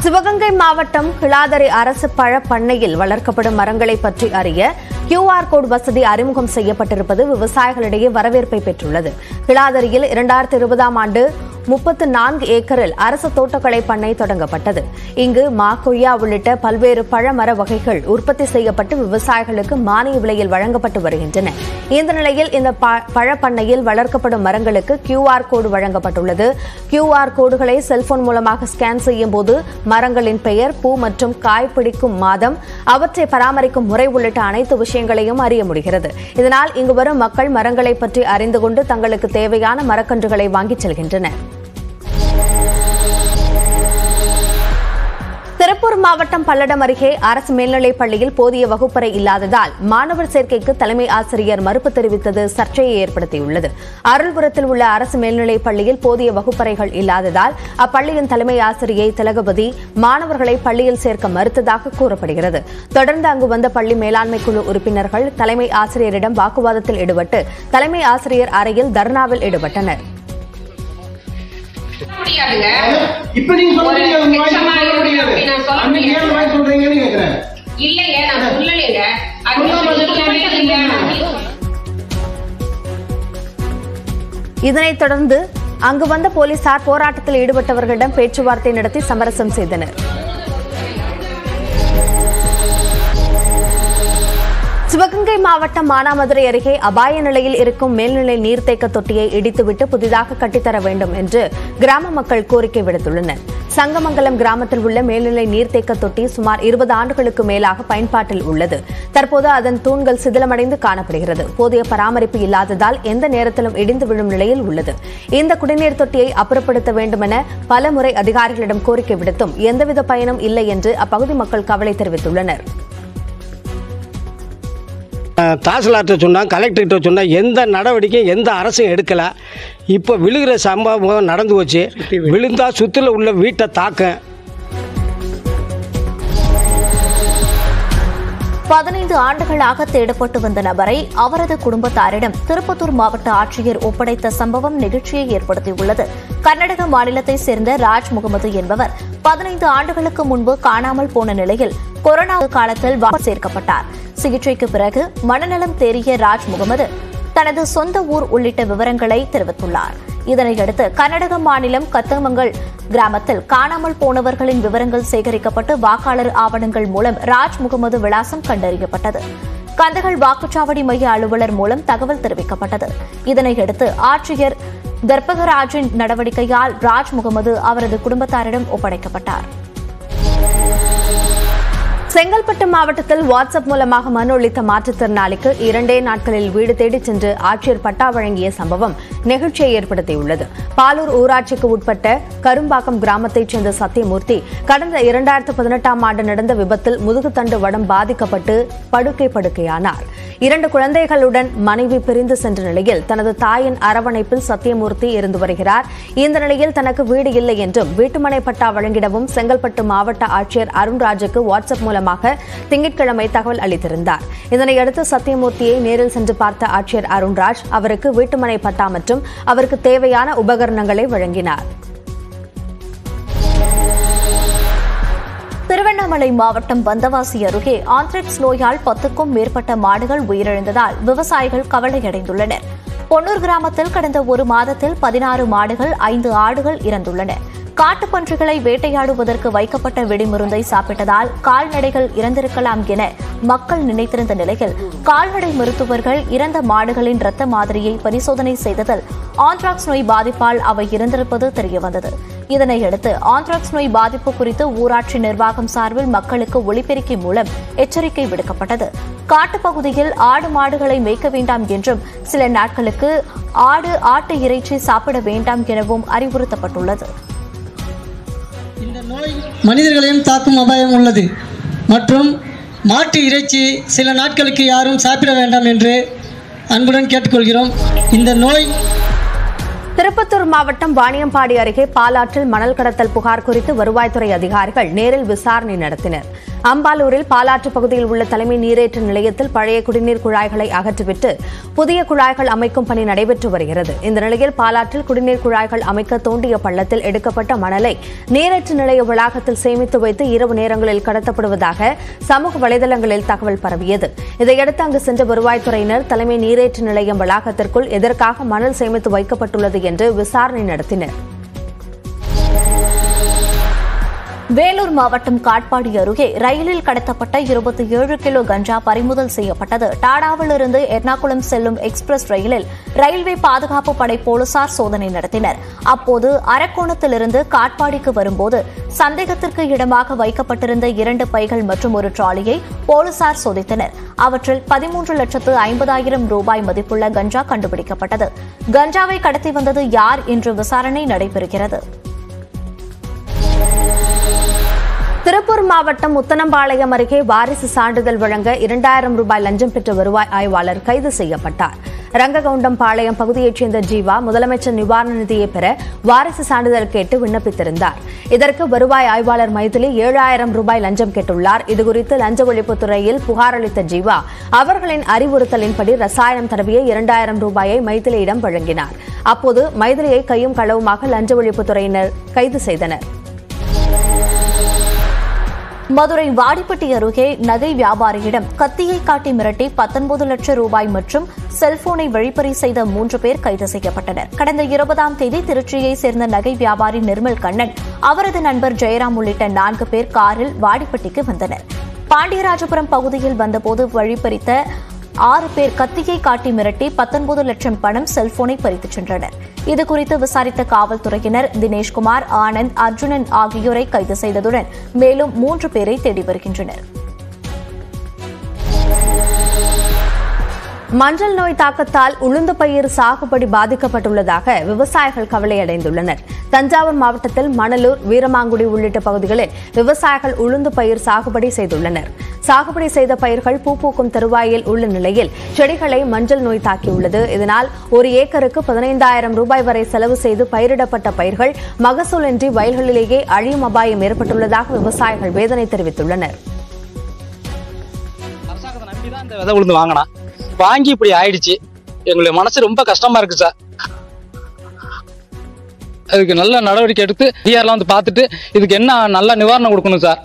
சிவகங்கை மாவட்டம் கிளாதரை அரசு பழ பண்ணையில் வளர்க்கப்படும் மரங்களை பற்றி அறிய கியூஆர் கோட் வசதி அறிமுகம் செய்யப்பட்டிருப்பது விவசாயிகளிடையே வரவேற்பை பெற்றுள்ளது கிளாதரியில் இரண்டாயிரத்தி இருபதாம் ஆண்டு முப்பத்து நான்கு ஏக்கரில் அரசு தோட்டக்கலை பண்ணை தொடங்கப்பட்டது இங்கு மா கொய்யா உள்ளிட்ட பல்வேறு பழமர வகைகள் உற்பத்தி செய்யப்பட்டு விவசாயிகளுக்கு மானிய விலையில் வழங்கப்பட்டு வருகின்றன இந்த நிலையில் இந்த ப- பழப்பண்ணையில் வளர்க்கப்படும் மரங்களுக்கு கியூஆர் கோடு வழங்கப்பட்டுள்ளது கியூஆர் கோடுகளை செல்போன் மூலமாக ஸ்கேன் செய்யும் போது மரங்களின் பெயர் பூ மற்றும் காய் பிடிக்கும் மாதம் அவற்றை பராமரிக்கும் முறை உள்ளிட்ட அனைத்து விஷயங்களையும் அறிய முடிகிறது இதனால் இங்கு வரும் மக்கள் மரங்களை பற்றி அறிந்து கொண்டு தங்களுக்கு தேவையான மரக்கன்றுகளை வாங்கிச் செல்கின்றனர் திருப்பூர் மாவட்டம் பல்லடம் அருகே அரசு மேல்நிலைப் பள்ளியில் போதிய வகுப்பறை இல்லாததால் மாணவர் சேர்க்கைக்கு தலைமை ஆசிரியர் மறுப்பு தெரிவித்தது சர்ச்சையை ஏற்படுத்தியுள்ளது அருள்புரத்தில் உள்ள அரசு மேல்நிலைப் பள்ளியில் போதிய வகுப்பறைகள் இல்லாததால் அப்பள்ளியின் தலைமை ஆசிரியை திலகவதி மாணவர்களை பள்ளியில் சேர்க்க மறுத்ததாக கூறப்படுகிறது தொடர்ந்து அங்கு வந்த பள்ளி மேலாண்மை குழு உறுப்பினர்கள் தலைமை ஆசிரியரிடம் வாக்குவாதத்தில் ஈடுபட்டு தலைமை ஆசிரியர் அறையில் தர்ணாவில் ஈடுபட்டனர் முடியாதுங்க இப்ப நீங்க சொல்ல ஒரு முடியாது உங்க வாய்ஸ் எச்சமா சொல்ல இருக்கு முடியாது அப்படி நான் சொல்ல அன்னைக்கு ஏன் முடியாது. வாய்ஸ் சொல்றீங்கன்னு கேக்குறேன் இல்லைங்க நான் சொல்லலைங்க அது சொல்லாம சொல்லவே இல்லைங்க இதனைத் தொடர்ந்து அங்கு வந்த போலீசார் போராட்டத்தில் ஈடுபட்டவர்களிடம் பேச்சுவார்த்தை நடத்தி சமரசம் செய்தனர் சிவகங்கை மாவட்டம் மானாமதுரை அருகே அபாய நிலையில் இருக்கும் மேல்நிலை நீர்த்தேக்க தொட்டியை இடித்துவிட்டு புதிதாக கட்டித்தர வேண்டும் என்று கிராம மக்கள் கோரிக்கை விடுத்துள்ளனர் சங்கமங்கலம் கிராமத்தில் உள்ள மேல்நிலை நீர்த்தேக்க தொட்டி சுமார் இருபது ஆண்டுகளுக்கு மேலாக பயன்பாட்டில் உள்ளது தற்போது அதன் தூண்கள் சிதிலமடைந்து காணப்படுகிறது போதிய பராமரிப்பு இல்லாததால் எந்த நேரத்திலும் இடிந்து விழும் நிலையில் உள்ளது இந்த குடிநீர் தொட்டியை அப்புறப்படுத்த வேண்டும் என பல முறை அதிகாரிகளிடம் கோரிக்கை விடுத்தும் எந்தவித பயனும் இல்லை என்று அப்பகுதி மக்கள் கவலை தெரிவித்துள்ளனர் தாசில்தார்கிட்ட சொன்னால் கலெக்டர்கிட்ட சொன்னால் எந்த நடவடிக்கையும் எந்த அரசும் எடுக்கலை இப்போ விழுகிற சம்பவம் நடந்து போச்சு விழுந்தா சுற்றில உள்ள வீட்டை தாக்க பதினைந்து ஆண்டுகளாக தேடப்பட்டு வந்த நபரை அவரது குடும்பத்தாரிடம் திருப்பத்தூர் மாவட்ட ஆட்சியர் ஒப்படைத்த சம்பவம் நெகிழ்ச்சியை ஏற்படுத்தியுள்ளது கர்நாடக மாநிலத்தை சேர்ந்த ராஜ் முகமது என்பவர் பதினைந்து ஆண்டுகளுக்கு முன்பு காணாமல் போன நிலையில் கொரோனா காலத்தில் வாபஸ் சேர்க்கப்பட்டார் சிகிச்சைக்கு பிறகு மனநலம் தேறிய ராஜ் முகமது தனது சொந்த ஊர் உள்ளிட்ட விவரங்களை தெரிவித்துள்ளார் இதனையடுத்து கர்நாடக மாநிலம் கத்தமங்கல் கிராமத்தில் காணாமல் போனவர்களின் விவரங்கள் சேகரிக்கப்பட்டு வாக்காளர் ஆவணங்கள் மூலம் ராஜ் முகமது விலாசம் கண்டறியப்பட்டது கந்தகல் வாக்குச்சாவடி மைய அலுவலர் மூலம் தகவல் தெரிவிக்கப்பட்டது இதனையடுத்து ஆட்சியர் கர்ப்பகராஜின் நடவடிக்கையால் ராஜ் முகமது அவரது குடும்பத்தாரிடம் ஒப்படைக்கப்பட்டார் செங்கல்பட்டு மாவட்டத்தில் வாட்ஸ்அப் மூலமாக மனு அளித்த மாற்றுத்திறனாளிக்கு இரண்டே நாட்களில் வீடு தேடிச் சென்று ஆட்சியர் பட்டா வழங்கிய சம்பவம் நெகிழ்ச்சியை ஏற்படுத்தியுள்ளது பாலூர் ஊராட்சிக்கு உட்பட்ட கரும்பாக்கம் கிராமத்தைச் சேர்ந்த சத்தியமூர்த்தி கடந்த இரண்டாயிரத்து பதினெட்டாம் ஆண்டு நடந்த விபத்தில் முதுகுத்தண்டு வடம் பாதிக்கப்பட்டு படுக்கை படுக்கையானார் இரண்டு குழந்தைகளுடன் மனைவி பிரிந்து சென்ற நிலையில் தனது தாயின் அரவணைப்பில் சத்தியமூர்த்தி இருந்து வருகிறார் இந்த நிலையில் தனக்கு வீடு இல்லை என்றும் வீட்டுமனை பட்டா வழங்கிடவும் செங்கல்பட்டு மாவட்ட ஆட்சியர் அருண்ராஜுக்கு வாட்ஸ்அப் மூலமாக திங்கட்கிழமை தகவல் அளித்திருந்தார் இதனையடுத்து சத்தியமூர்த்தியை நேரில் சென்று பார்த்த ஆட்சியர் அருண்ராஜ் அவருக்கு வீட்டுமனை பட்டா மற்றும் அவருக்கு தேவையான உபகரணங்களை வழங்கினார் திருவண்ணாமலை மாவட்டம் வந்தவாசி அருகே ஆந்த்ராக்ஸ் நோயால் பத்துக்கும் மேற்பட்ட மாடுகள் உயிரிழந்ததால் விவசாயிகள் கவலையடைந்துள்ளனர் பொன்னூர் கிராமத்தில் கடந்த ஒரு மாதத்தில் பதினாறு மாடுகள் ஐந்து ஆடுகள் இறந்துள்ளன காட்டுப்பன்றிகளை வேட்டையாடுவதற்கு வைக்கப்பட்ட வெடிமருந்தை சாப்பிட்டதால் கால்நடைகள் இறந்திருக்கலாம் என மக்கள் நினைத்திருந்த நிலையில் கால்நடை மருத்துவர்கள் இறந்த மாடுகளின் இரத்த மாதிரியை பரிசோதனை செய்ததில் ஆந்த்ராக்ஸ் நோய் பாதிப்பால் அவை இறந்திருப்பது தெரியவந்தது இதனையடுத்து ஆந்த்ராக்ஸ் நோய் பாதிப்பு குறித்து ஊராட்சி நிர்வாகம் சார்பில் மக்களுக்கு ஒளிபெருக்கி மூலம் எச்சரிக்கை விடுக்கப்பட்டது காட்டுப்பகுதியில் ஆடு மாடுகளை மேய்க்க வேண்டாம் என்றும் சில நாட்களுக்கு ஆடு ஆட்டு இறைச்சி சாப்பிட வேண்டாம் எனவும் அறிவுறுத்தப்பட்டுள்ளது இந்த நோய் மனிதர்களையும் தாக்கும் அபாயம் உள்ளது மற்றும் மாட்டு இறைச்சி சில நாட்களுக்கு யாரும் சாப்பிட வேண்டாம் என்று அன்புடன் கேட்டுக்கொள்கிறோம் இந்த நோய் திருப்பத்தூர் மாவட்டம் வாணியம்பாடி அருகே பாலாற்றில் மணல் கடத்தல் புகார் குறித்து வருவாய்த்துறை அதிகாரிகள் நேரில் விசாரணை நடத்தினர் அம்பாலூரில் பாலாற்று பகுதியில் உள்ள தலைமை நீரேற்று நிலையத்தில் பழைய குடிநீர் குழாய்களை அகற்றிவிட்டு புதிய குழாய்கள் அமைக்கும் பணி நடைபெற்று வருகிறது இந்த நிலையில் பாலாற்றில் குடிநீர் குழாய்கள் அமைக்க தோண்டிய பள்ளத்தில் எடுக்கப்பட்ட மணலை நீரேற்று நிலைய வளாகத்தில் சேமித்து வைத்து இரவு நேரங்களில் கடத்தப்படுவதாக சமூக வலைதளங்களில் தகவல் பரவியது இதையடுத்து அங்கு சென்ற வருவாய்த்துறையினர் தலைமை நீரேற்று நிலையம் வளாகத்திற்குள் எதற்காக மணல் சேமித்து வைக்கப்பட்டுள்ளது என்று விசாரணை நடத்தினர் வேலூர் மாவட்டம் காட்பாடி அருகே ரயிலில் கடத்தப்பட்ட இருபத்தி ஏழு கிலோ கஞ்சா பறிமுதல் செய்யப்பட்டது டாடாவிலிருந்து எர்ணாகுளம் செல்லும் எக்ஸ்பிரஸ் ரயிலில் ரயில்வே பாதுகாப்பு படை போலீசார் சோதனை நடத்தினர் அப்போது அரக்கோணத்திலிருந்து காட்பாடிக்கு வரும்போது சந்தேகத்திற்கு இடமாக வைக்கப்பட்டிருந்த இரண்டு பைகள் மற்றும் ஒரு ட்ராலியை போலீசார் சோதித்தனர் அவற்றில் பதிமூன்று லட்சத்து ஐம்பதாயிரம் ரூபாய் மதிப்புள்ள கஞ்சா கண்டுபிடிக்கப்பட்டது கஞ்சாவை கடத்தி வந்தது யார் என்று விசாரணை நடைபெறுகிறது திருப்பூர் மாவட்டம் முத்தனம்பாளையம் அருகே வாரிசு சான்றிதழ் வழங்க இரண்டாயிரம் ரூபாய் லஞ்சம் பெற்ற வருவாய் ஆய்வாளர் கைது செய்யப்பட்டார் ரங்ககவுண்டம்பாளையம் பகுதியைச் சேர்ந்த ஜீவா முதலமைச்சர் நிவாரண நிதியை பெற வாரிசு சான்றிதழ் கேட்டு விண்ணப்பித்திருந்தார் இதற்கு வருவாய் ஆய்வாளர் மைதிலி ஏழாயிரம் ரூபாய் லஞ்சம் கேட்டுள்ளார் இதுகுறித்து லஞ்ச ஒழிப்புத்துறையில் புகார் அளித்த ஜீவா அவர்களின் அறிவுறுத்தலின்படி ரசாயனம் தடவிய இரண்டாயிரம் ரூபாயை மைதிலியிடம் வழங்கினார் அப்போது மைதிலியை கையும் களவுமாக லஞ்ச ஒழிப்புத்துறையினர் கைது செய்தனர் மதுரை வாடிப்பட்டி அருகே நகை வியாபாரியிடம் கத்தியை காட்டி மிரட்டி பத்தொன்பது லட்சம் ரூபாய் மற்றும் செல்போனை வழிப்பறி செய்த மூன்று பேர் கைது செய்யப்பட்டனர் கடந்த இருபதாம் தேதி திருச்சியை சேர்ந்த நகை வியாபாரி நிர்மல் கண்ணன் அவரது நண்பர் ஜெயராம் உள்ளிட்ட நான்கு பேர் காரில் வாடிப்பட்டிக்கு வந்தனர் பாண்டியராஜபுரம் பகுதியில் வந்தபோது வழிப்பறித்த ஆறு பேர் கத்தியை காட்டி மிரட்டி பத்தொன்பது லட்சம் பணம் செல்போனை பறித்துச் சென்றனர் இதுகுறித்து விசாரித்த காவல்துறையினர் தினேஷ்குமார் ஆனந்த் அர்ஜுனன் ஆகியோரை கைது செய்ததுடன் மேலும் மூன்று பேரை தேடி வருகின்றனர் மஞ்சள் நோய் தாக்கத்தால் உளுந்து பயிர் சாகுபடி பாதிக்கப்பட்டுள்ளதாக விவசாயிகள் கவலையடைந்துள்ளனர் தஞ்சாவூர் மாவட்டத்தில் மணலூர் வீரமாங்குடி உள்ளிட்ட பகுதிகளில் விவசாயிகள் உளுந்து பயிர் சாகுபடி செய்துள்ளனர் சாகுபடி செய்த பயிர்கள் பூ பூக்கும் தருவாயில் உள்ள நிலையில் செடிகளை மஞ்சள் நோய் தாக்கியுள்ளது இதனால் ஒரு ஏக்கருக்கு பதினைந்தாயிரம் ரூபாய் வரை செலவு செய்து பயிரிடப்பட்ட பயிர்கள் மகசூலின்றி வயல்களிலேயே அழியும் அபாயம் ஏற்பட்டுள்ளதாக விவசாயிகள் வேதனை தெரிவித்துள்ளனர் அரசாங்கத்தை நம்பி தான் இந்த விதை உளுந்து வாங்கினா வாங்கி இப்படி ஆயிடுச்சு எங்களுடைய மனசு ரொம்ப கஷ்டமா இருக்கு சார் அதுக்கு நல்ல நடவடிக்கை எடுத்து டிஆர்லாம் வந்து பார்த்துட்டு இதுக்கு என்ன நல்ல நிவாரணம் கொடுக்கணும் சார்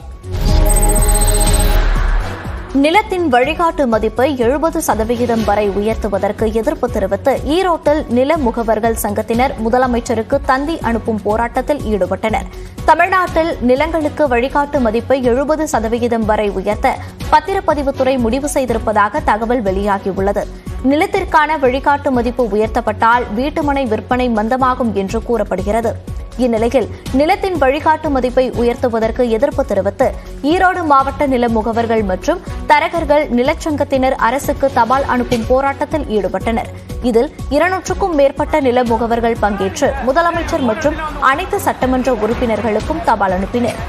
நிலத்தின் வழிகாட்டு மதிப்பை எழுபது சதவிகிதம் வரை உயர்த்துவதற்கு எதிர்ப்பு தெரிவித்து ஈரோட்டில் நில முகவர்கள் சங்கத்தினர் முதலமைச்சருக்கு தந்தி அனுப்பும் போராட்டத்தில் ஈடுபட்டனர் தமிழ்நாட்டில் நிலங்களுக்கு வழிகாட்டு மதிப்பை எழுபது சதவிகிதம் வரை உயர்த்த பத்திரப்பதிவுத்துறை முடிவு செய்திருப்பதாக தகவல் வெளியாகியுள்ளது நிலத்திற்கான வழிகாட்டு மதிப்பு உயர்த்தப்பட்டால் வீட்டுமனை விற்பனை மந்தமாகும் என்று கூறப்படுகிறது இந்நிலையில் நிலத்தின் வழிகாட்டு மதிப்பை உயர்த்துவதற்கு எதிர்ப்பு தெரிவித்து ஈரோடு மாவட்ட நில முகவர்கள் மற்றும் தரகர்கள் நிலச்சங்கத்தினர் அரசுக்கு தபால் அனுப்பும் போராட்டத்தில் ஈடுபட்டனர் இதில் இருநூற்றுக்கும் மேற்பட்ட நில முகவர்கள் பங்கேற்று முதலமைச்சர் மற்றும் அனைத்து சட்டமன்ற உறுப்பினர்களுக்கும் தபால் அனுப்பினர்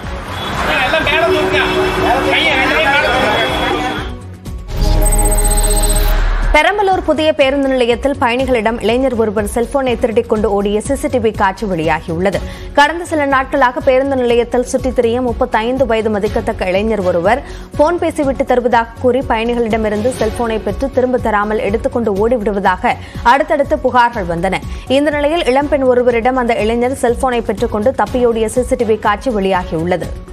பெரம்பலூர் புதிய பேருந்து நிலையத்தில் பயணிகளிடம் இளைஞர் ஒருவர் செல்போனை திருடிக் கொண்டு ஓடிய சிசிடிவி காட்சி வெளியாகியுள்ளது கடந்த சில நாட்களாக பேருந்து நிலையத்தில் சுற்றித் திரிய முப்பத்தைந்து வயது மதிக்கத்தக்க இளைஞர் ஒருவர் போன் பேசிவிட்டு தருவதாக கூறி பயணிகளிடமிருந்து செல்போனை பெற்று திரும்ப தராமல் எடுத்துக்கொண்டு ஓடிவிடுவதாக அடுத்தடுத்து புகார்கள் வந்தன இந்த நிலையில் இளம்பெண் ஒருவரிடம் அந்த இளைஞர் செல்போனை பெற்றுக்கொண்டு தப்பியோடிய சிசிடிவி காட்சி வெளியாகியுள்ளது